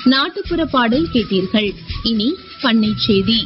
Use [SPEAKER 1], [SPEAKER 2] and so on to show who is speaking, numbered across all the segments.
[SPEAKER 1] நாட்டுப்புற பாடல் கேட்டீர்கள் இனி பண்ணை செய்தி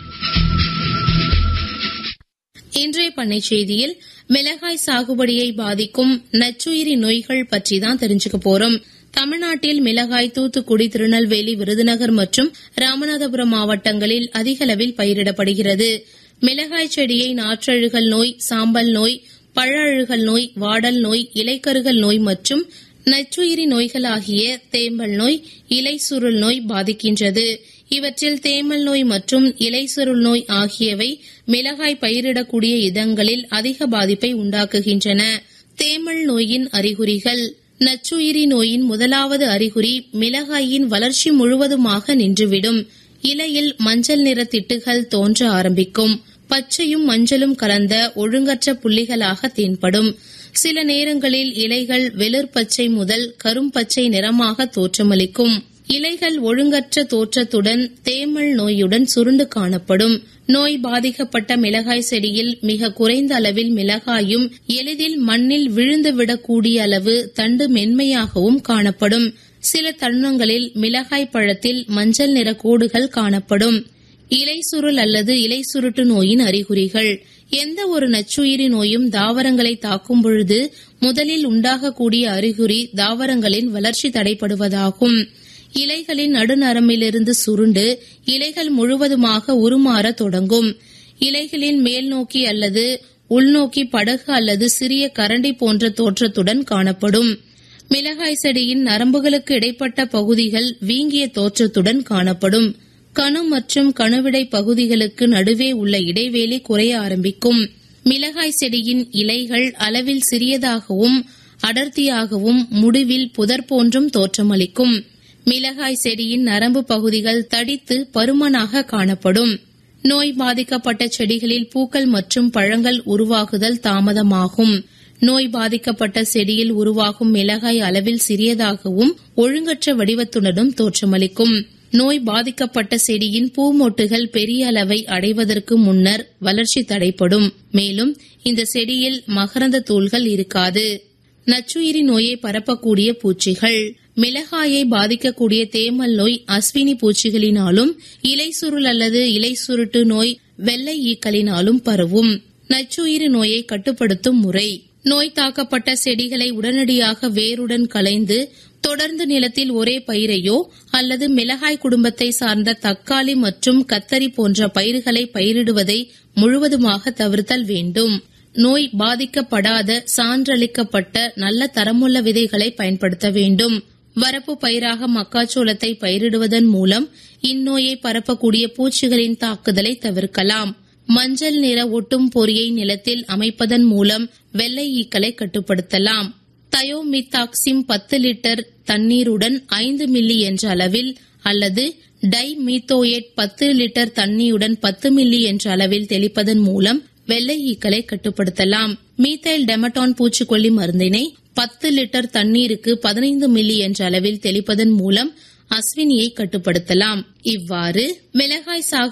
[SPEAKER 2] இன்றைய பண்ணை செய்தியில் மிளகாய் சாகுபடியை பாதிக்கும் நச்சுயிரி நோய்கள் பற்றி தான் தெரிஞ்சுக்க போறோம் தமிழ்நாட்டில் மிளகாய் தூத்துக்குடி திருநெல்வேலி விருதுநகர் மற்றும் ராமநாதபுரம் மாவட்டங்களில் அதிக அளவில் பயிரிடப்படுகிறது மிளகாய் செடியை நாற்றழுகல் நோய் சாம்பல் நோய் பழ அழுகல் நோய் வாடல் நோய் இலைக்கருகல் நோய் மற்றும் நச்சுயிரி நோய்கள் ஆகிய தேம்பல் நோய் இலை சுருள் நோய் பாதிக்கின்றது இவற்றில் தேமல் நோய் மற்றும் இலை சுருள் நோய் ஆகியவை மிளகாய் பயிரிடக்கூடிய இடங்களில் அதிக பாதிப்பை உண்டாக்குகின்றன தேமல் நோயின் அறிகுறிகள் நச்சுயிரி நோயின் முதலாவது அறிகுறி மிளகாயின் வளர்ச்சி முழுவதுமாக நின்றுவிடும் இலையில் மஞ்சள் நிற திட்டுகள் தோன்ற ஆரம்பிக்கும் பச்சையும் மஞ்சளும் கலந்த ஒழுங்கற்ற புள்ளிகளாக தென்படும் சில நேரங்களில் இலைகள் வெளிர் பச்சை முதல் கரும்பச்சை நிறமாக தோற்றமளிக்கும் இலைகள் ஒழுங்கற்ற தோற்றத்துடன் தேமல் நோயுடன் சுருண்டு காணப்படும் நோய் பாதிக்கப்பட்ட மிளகாய் செடியில் மிக குறைந்த அளவில் மிளகாயும் எளிதில் மண்ணில் விழுந்துவிடக்கூடிய அளவு தண்டு மென்மையாகவும் காணப்படும் சில தருணங்களில் மிளகாய் பழத்தில் மஞ்சள் நிற கோடுகள் காணப்படும் இலை சுருள் அல்லது இலை சுருட்டு நோயின் அறிகுறிகள் எந்த ஒரு நச்சுயிரி நோயும் தாவரங்களை தாக்கும் பொழுது முதலில் உண்டாகக்கூடிய அறிகுறி தாவரங்களின் வளர்ச்சி தடைப்படுவதாகும் இலைகளின் நடுநரம்பிலிருந்து சுருண்டு இலைகள் முழுவதுமாக உருமாற தொடங்கும் இலைகளின் மேல் நோக்கி அல்லது உள்நோக்கி படகு அல்லது சிறிய கரண்டி போன்ற தோற்றத்துடன் காணப்படும் மிளகாய் செடியின் நரம்புகளுக்கு இடைப்பட்ட பகுதிகள் வீங்கிய தோற்றத்துடன் காணப்படும் கணு மற்றும் கணுவிடை பகுதிகளுக்கு நடுவே உள்ள இடைவேளை குறைய ஆரம்பிக்கும் மிளகாய் செடியின் இலைகள் அளவில் சிறியதாகவும் அடர்த்தியாகவும் முடிவில் புதர் போன்றும் தோற்றமளிக்கும் மிளகாய் செடியின் நரம்பு பகுதிகள் தடித்து பருமனாக காணப்படும் நோய் பாதிக்கப்பட்ட செடிகளில் பூக்கள் மற்றும் பழங்கள் உருவாகுதல் தாமதமாகும் நோய் பாதிக்கப்பட்ட செடியில் உருவாகும் மிளகாய் அளவில் சிறியதாகவும் ஒழுங்கற்ற வடிவத்துடனும் தோற்றமளிக்கும் நோய் பாதிக்கப்பட்ட செடியின் பூமொட்டுகள் பெரிய அளவை அடைவதற்கு முன்னர் வளர்ச்சி தடைப்படும் மேலும் இந்த செடியில் மகரந்த தூள்கள் இருக்காது நச்சுயிரி நோயை பரப்பக்கூடிய பூச்சிகள் மிளகாயை பாதிக்கக்கூடிய தேமல் நோய் அஸ்வினி பூச்சிகளினாலும் இலை சுருள் அல்லது இலை சுருட்டு நோய் வெள்ளை ஈக்களினாலும் பரவும் நச்சுயிரி நோயை கட்டுப்படுத்தும் முறை நோய் தாக்கப்பட்ட செடிகளை உடனடியாக வேருடன் களைந்து தொடர்ந்து நிலத்தில் ஒரே பயிரையோ அல்லது மிளகாய் குடும்பத்தை சார்ந்த தக்காளி மற்றும் கத்தரி போன்ற பயிர்களை பயிரிடுவதை முழுவதுமாக தவிர்த்தல் வேண்டும் நோய் பாதிக்கப்படாத சான்றளிக்கப்பட்ட நல்ல தரமுள்ள விதைகளை பயன்படுத்த வேண்டும் வரப்பு பயிராக மக்காச்சோளத்தை பயிரிடுவதன் மூலம் இந்நோயை பரப்பக்கூடிய பூச்சிகளின் தாக்குதலை தவிர்க்கலாம் மஞ்சள் நிற ஒட்டும் பொறியை நிலத்தில் அமைப்பதன் மூலம் வெள்ளை ஈக்களை கட்டுப்படுத்தலாம் தயோமித்தாக்சிம் பத்து லிட்டர் தண்ணீருடன் ஐந்து மில்லி என்ற அளவில் அல்லது டை மீத்தோயேட் பத்து லிட்டர் தண்ணீருடன் பத்து மில்லி என்ற அளவில் தெளிப்பதன் மூலம் வெள்ளை ஈக்களை கட்டுப்படுத்தலாம் மீத்தைல் டெமட்டான் பூச்சிக்கொல்லி மருந்தினை பத்து லிட்டர் தண்ணீருக்கு பதினைந்து மில்லி என்ற அளவில் தெளிப்பதன் மூலம் அஸ்வினியை கட்டுப்படுத்தலாம் இவ்வாறு மிளகாய் சாகு